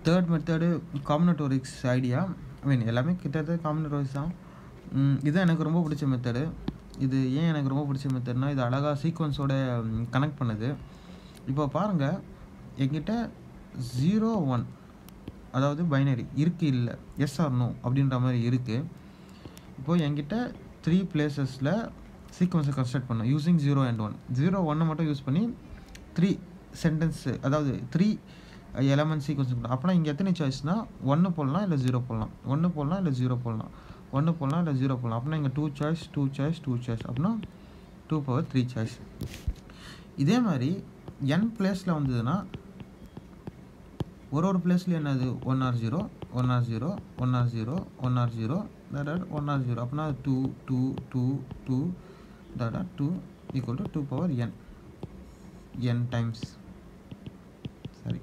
third method combinatorics idea I mean எல்லாமே கிட்டத்தட்ட காம்பினட்டோரிக்ஸ் தான் ம், இதுதான் எனக்கு ரொம்ப பிடிச்ச மெத்தடு இது ஏன் எனக்கு ரொம்ப பிடிச்ச மெத்தட்னா இது அழகாக சீக்வன்ஸோட கனெக்ட் பண்ணுது இப்போ பாருங்கள் என்கிட்ட ஜீரோ ஒன் அதாவது பைனரி இருக்கு இல்லை எஸ் ஆர் நோ அப்படின்ற மாதிரி இருக்குது இப்போ என்கிட்ட த்ரீ பிளேசஸில் சீக்வன்ஸை கன்ஸ்ட்ரக்ட் பண்ணோம் using zero and one zero ஒன்னை மட்டும் யூஸ் பண்ணி த்ரீ சென்டென்ஸு அதாவது த்ரீ எலமெண்ட் சீக்வன்ஸ் அப்படின்னா இங்கே எத்தனை சாய்ஸ்னால் ஒன்று போடலாம் இல்லை ஜீரோ போடலாம் ஒன்று போடலாம் இல்லை ஜீரோ போடலாம் ஒன்று போடலாம் இல்லை ஜீரோ போடலாம் அப்படின்னா இங்கே two choice two choice two choice அப்படின்னா டூ பவர் த்ரீ சாய்ஸ் இதே மாதிரி என் பிளேஸில் வந்ததுன்னா ஒரு ஒரு பிளேஸ்ல என்னது one or zero one or zero one or zero one or zero that one or zero அப்படின்னா two two two two that two equal to two power N N times sorry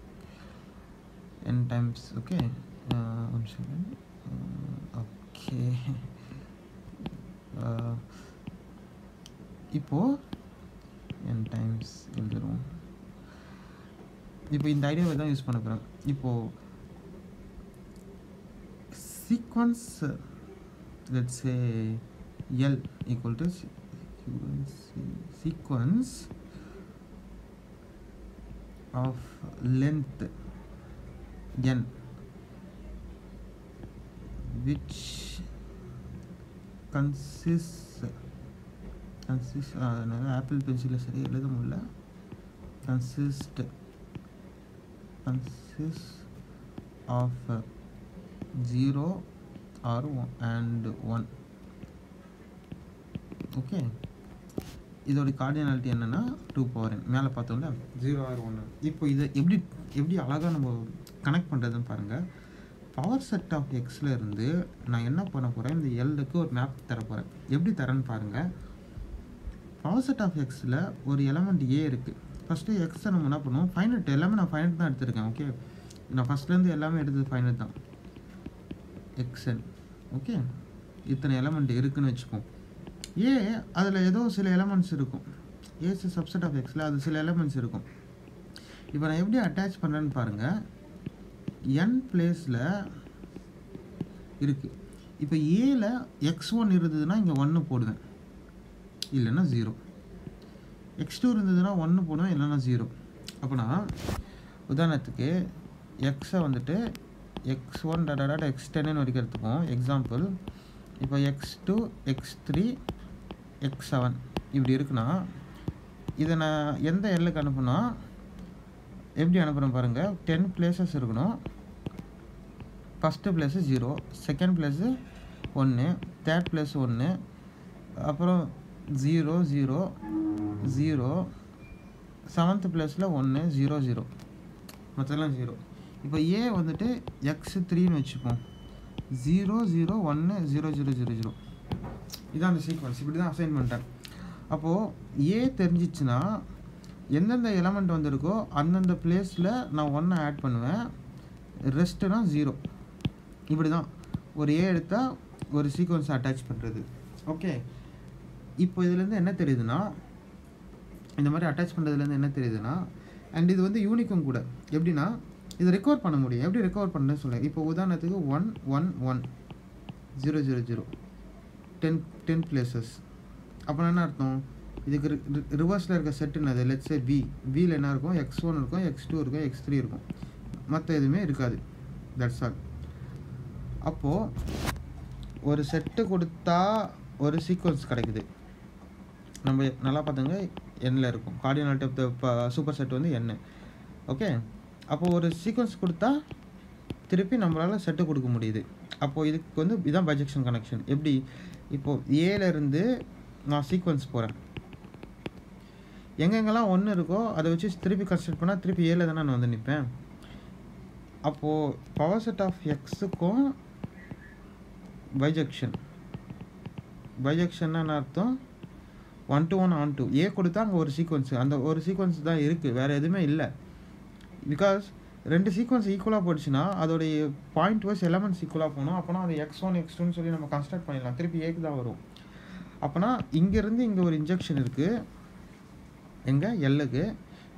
N times okay one second okay இப்போது N times எழுதுறோம் இப்போ இந்த ஐடியாவை தான் use பண்ண போகிறேன் இப்போது sequence let's say L equal to sequence of length N which consists consists Apple பென்சிலில் சரி எழுத முடியல consist consists of uh, 0 or 1 and 1 okay இதோட கார்டினாலிட்டி என்னென்னா டூ பவர் என் மேலே பார்த்தோம்ல ஜீரோ ஆர் ஒன்று இப்போ இதை எப்படி எப்படி அழகாக நம்ம கனெக்ட் பண்ணுறதுன்னு பாருங்கள் பவர் செட் ஆஃப் எக்ஸில் இருந்து நான் என்ன பண்ண போகிறேன் இந்த எல்லுக்கு ஒரு மேப் தர போகிறேன் எப்படி தரேன்னு பாருங்கள் பவர் செட் ஆஃப் எக்ஸில் ஒரு எலமெண்ட் ஏ இருக்குது ஃபஸ்ட்டு எக்ஸை நம்ம என்ன பண்ணுவோம் ஃபைனட் எல்லாமே நான் ஃபைனட் தான் எடுத்திருக்கேன் ஓகே நான் ஃபஸ்ட்லேருந்து எல்லாமே எடுத்தது ஃபைனட் தான் எக்ஸன் ஓகே இத்தனை எலமெண்ட் இருக்குன்னு வச்சுப்போம் ஏ அதில் ஏதோ சில எலமெண்ட்ஸ் இருக்கும் ஏஸ் சப்செட் ஆஃப் எக்ஸில் அது சில எலமெண்ட்ஸ் இருக்கும் இப்போ நான் எப்படி அட்டாச் பண்ணுறேன்னு பாருங்கள் என் பிளேஸில் இருக்குது இப்போ ஏல எக்ஸ் ஒன் இருந்ததுன்னா இங்கே ஒன்று போடுவேன் இல்லைன்னா ஜீரோ எக்ஸ் டூ இருந்ததுன்னா ஒன்று போடுவேன் இல்லைன்னா ஜீரோ அப்போனா உதாரணத்துக்கு எக்ஸை வந்துட்டு X one dot dot X டென்னு வரைக்கும் எடுத்துப்போம் எக்ஸாம்பிள் இப்போ X two X three X seven இப்படி இருக்குன்னா இதை நான் எந்த எல்லுக்கு அனுப்புனா எப்படி அனுப்புகிறேன் பாருங்கள் டென் பிளேசஸ் இருக்கணும் first place zero second place ஒன்று தேர்ட் பிளேஸ் ஒன்று அப்புறம் ஜீரோ ஜீரோ ஜீரோ செவன்த் பிளேஸில் ஒன்று ஜீரோ ஜீரோ மற்றெல்லாம் ஜீரோ இப்போ ஏ வந்துட்டு எக்ஸ் த்ரீன்னு வச்சுப்போம் ஜீரோ ஜீரோ ஒன்று ஜீரோ ஜீரோ ஜீரோ ஜீரோ இதான் அந்த சீக்வன்ஸ் இப்படி தான் அசைன் பண்ணிட்டேன் அப்போது ஏ தெரிஞ்சிச்சுன்னா எந்தெந்த எலமெண்ட் வந்திருக்கோ அந்தந்த பிளேஸில் நான் ஒன்றை ஆட் பண்ணுவேன் ரெஸ்ட்டுனா ஜீரோ இப்படி தான் ஒரு ஏ எடுத்தால் ஒரு சீக்வன்ஸ் அட்டாச் பண்ணுறது ஓகே இப்போ இதுலேருந்து என்ன தெரியுதுன்னா இந்த மாதிரி அட்டாச் பண்ணுறதுலேருந்து என்ன தெரியுதுன்னா அண்ட் இது வந்து யூனிக்கும் கூட எப்படின்னா இதை ரெக்கவர் பண்ண முடியும் எப்படி ரெக்கவர் பண்ணுறேன்னு சொல்லுங்கள் இப்போ உதாரணத்துக்கு one one one zero zero zero ten ten places அப்போ என்ன அர்த்தம் இதுக்கு ரிவர்ஸில் இருக்க செட் என்னது லெட்ஸே வி வியில் என்ன இருக்கும் எக்ஸ் ஒன் இருக்கும் எக்ஸ் டூ இருக்கும் எக்ஸ் த்ரீ இருக்கும் மற்ற எதுவுமே இருக்காது தட்ஸ் ஆல் அப்போது ஒரு செட்டு கொடுத்தா ஒரு சீக்வன்ஸ் கிடைக்குது நம்ம நல்லா பார்த்துங்க எண்ணில் இருக்கும் cardinality of the super set வந்து எண்ணு ஓகே அப்போது ஒரு சீக்வன்ஸ் கொடுத்தா திருப்பி நம்மளால் செட்டு கொடுக்க முடியுது அப்போது இதுக்கு வந்து இதான் பைஜெக்ஷன் கனெக்ஷன் எப்படி இப்போது ஏலேருந்து நான் சீக்வன்ஸ் போகிறேன் எங்கெங்கெல்லாம் ஒன்று இருக்கோ அதை வச்சு திருப்பி கன்ஸ்ட்ரக்ட் பண்ணால் திருப்பி ஏல தானே நான் வந்து நிற்பேன் அப்போது பவர் செட் ஆஃப் எக்ஸுக்கும் பைஜெக்ஷன் பைஜெக்ஷன்னா என்ன அர்த்தம் one to one onto ஏ கொடுத்தா அங்கே ஒரு சீக்வன்ஸ் அந்த ஒரு சீக்வன்ஸ் தான் இருக்குது வேறு எதுவுமே இல்லை பிகாஸ் ரெண்டு சீக்வன்ஸ் ஈக்குவலாக போச்சுன்னா அதோடைய பாயிண்ட் வைஸ் எலமெண்ட்ஸ் ஈக்குவலாக போகணும் அப்போனா அது எக்ஸ் ஒன் எக்ஸ் டூன்னு சொல்லி நம்ம கன்ஸ்ட்ரக்ட் பண்ணிடலாம் திருப்பி ஏக்கு தான் வரும் அப்போனா இங்கேருந்து இங்கே ஒரு இன்ஜெக்ஷன் இருக்குது எங்கே எல்லுக்கு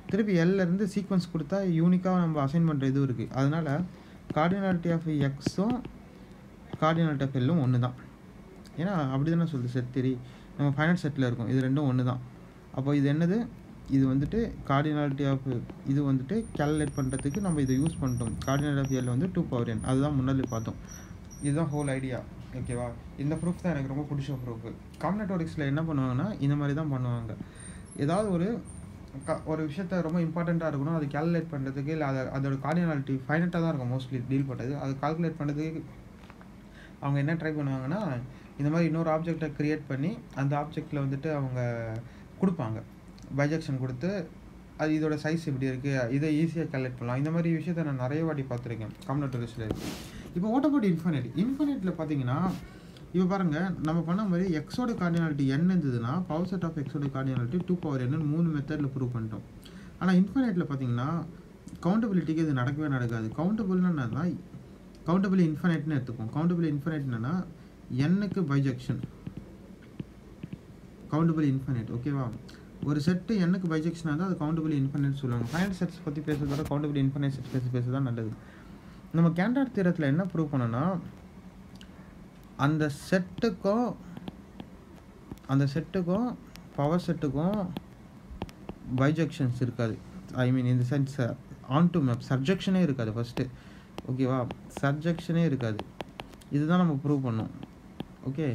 திருப்பி L ல இருந்து சீக்வன்ஸ் கொடுத்தா யூனிக்காக நம்ம அசைன் பண்ணுற இதுவும் இருக்குது அதனால் கார்டினாலிட்டி ஆஃப் எக்ஸும் கார்டினாலிட்டி ஆஃப் எல்லும் ஒன்று தான் ஏன்னா அப்படி தானே சொல்லுது செட் திரி நம்ம ஃபைனல் செட்டில் இருக்கும் இது ரெண்டும் ஒன்று தான் அப்போ இது என்னது இது வந்துட்டு கார்டினாலிட்டி ஆஃப் இது வந்துட்டு கேல்குலேட் பண்ணுறதுக்கு நம்ம இதை யூஸ் பண்ணிட்டோம் கார்டினாலிட்டி ஆஃப் எல் வந்து டூ பவர் என் அதுதான் முன்னாடி பார்த்தோம் இதுதான் ஹோல் ஐடியா ஓகேவா இந்த ப்ரூஃப் தான் எனக்கு ரொம்ப பிடிச்ச ப்ரூஃப் காம்பினட்டோரிக்ஸில் என்ன பண்ணுவாங்கன்னா இந்த மாதிரி தான் பண்ணுவாங்க ஏதாவது ஒரு க ஒரு விஷயத்த ரொம்ப இம்பார்ட்டண்ட்டாக இருக்கணும் அது கேல்குலேட் பண்ணுறதுக்கு இல்லை அதை அதோட கார்டினாலிட்டி ஃபைனட்டாக தான் இருக்கும் மோஸ்ட்லி டீல் பண்ணுறது அது கால்குலேட் பண்ணுறதுக்கு அவங்க என்ன ட்ரை பண்ணுவாங்கன்னா இந்த மாதிரி இன்னொரு ஆப்ஜெக்டை க்ரியேட் பண்ணி அந்த ஆப்ஜெக்டில் வந்துட்டு அவங்க கொடுப்பாங்க பைஜெக்ஷன் கொடுத்து அது இதோட சைஸ் இப்படி இருக்குது இதை ஈஸியாக கலெக்ட் பண்ணலாம் இந்த மாதிரி விஷயத்த நான் நிறைய வாட்டி பார்த்துருக்கேன் காம்பினட்டரிஸில் இப்போ வாட் அபவுட் இன்ஃபினிட் இன்ஃபினிட்டில் பார்த்தீங்கன்னா இப்போ பாருங்கள் நம்ம பண்ண மாதிரி எக்ஸோட கார்டினாலிட்டி n இருந்ததுன்னா பவர் செட் ஆஃப் எக்ஸோட கார்டினாலிட்டி டூ பவர் என்னன்னு மூணு மெத்தடில் ப்ரூவ் பண்ணிட்டோம் ஆனால் இன்ஃபினிட்டில் பார்த்தீங்கன்னா கவுண்டபிலிட்டிக்கு இது நடக்கவே நடக்காது கவுண்டபிள்னு என்னன்னா கவுண்டபிள் இன்ஃபினைட்னு எடுத்துப்போம் கவுண்டபிள் இன்ஃபினைட் என்னன்னா எண்ணுக்கு பைஜெக்ஷன் கவுண்டபிள் இன்ஃபினைட் ஓகேவா ஒரு செட்டு எண்ணுக்கு பைஜெக்ஷன் இருந்தால் அது கவுண்டபிள் இன்ஃபினைட் சொல்லுவாங்க ஃபைனல் செட்ஸ் பற்றி பேசுறதோட கவுண்டபிள் இன்ஃபினைட் செட்ஸ் பற்றி பேசுறது தான் நல்லது நம்ம கேண்டார் தீரத்தில் என்ன ப்ரூவ் பண்ணோன்னா அந்த செட்டுக்கும் அந்த செட்டுக்கும் பவர் செட்டுக்கும் பைஜெக்ஷன்ஸ் இருக்காது ஐ மீன் இந்த சென்ஸ் ஆன் டு மேப் சப்ஜெக்ஷனே இருக்காது ஃபஸ்ட்டு ஓகேவா சப்ஜெக்ஷனே இருக்காது இதுதான் நம்ம ப்ரூவ் பண்ணோம் ஓகே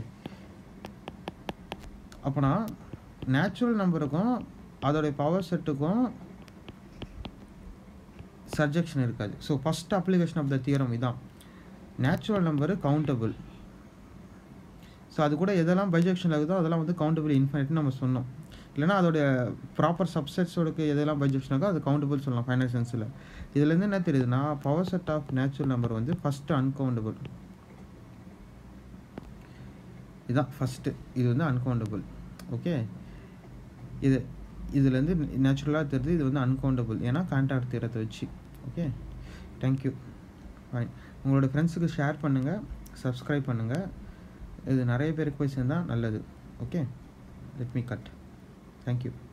அப்போனா நேச்சுரல் நம்பருக்கும் அதோடைய பவர் செட்டுக்கும் சப்ஜெக்ஷன் இருக்காது so first application of the theorem இதான் நேச்சுரல் நம்பரு கவுண்டபிள் ஸோ அது கூட எதெல்லாம் பைஜெக்ஷன் ஆகுதோ அதெல்லாம் வந்து கவுண்டபிள் இன்ஃபினிட்னு நம்ம சொன்னோம் இல்லைனா அதோடைய ப்ராப்பர் சப்செட்ஸோடக்கு எதெல்லாம் பைஜெக்ஷன் ஆகோ அது கவுண்டபிள் சொல்லலாம் ஃபைனல் சென்ஸில் இதுலேருந்து என்ன தெரியுதுன்னா power set of natural number வந்து ஃபஸ்ட்டு அன்கவுண்டபிள் இதுதான் ஃபஸ்ட்டு இது வந்து அன்கவுண்டபிள் ஓகே இது இதுலேருந்து நேச்சுரலாக தெரியுது இது வந்து அன்கவுண்டபிள் ஏன்னா கான்டாக்ட் தீரத்தை வச்சு ஓகே தேங்க்யூ ஃபைன் உங்களோட ஃப்ரெண்ட்ஸுக்கு ஷேர் பண்ணுங்கள் சப்ஸ்கிரைப் பண்ணுங்கள் இது நிறைய பேருக்கு போய் சேர்ந்தால் நல்லது okay let me cut thank you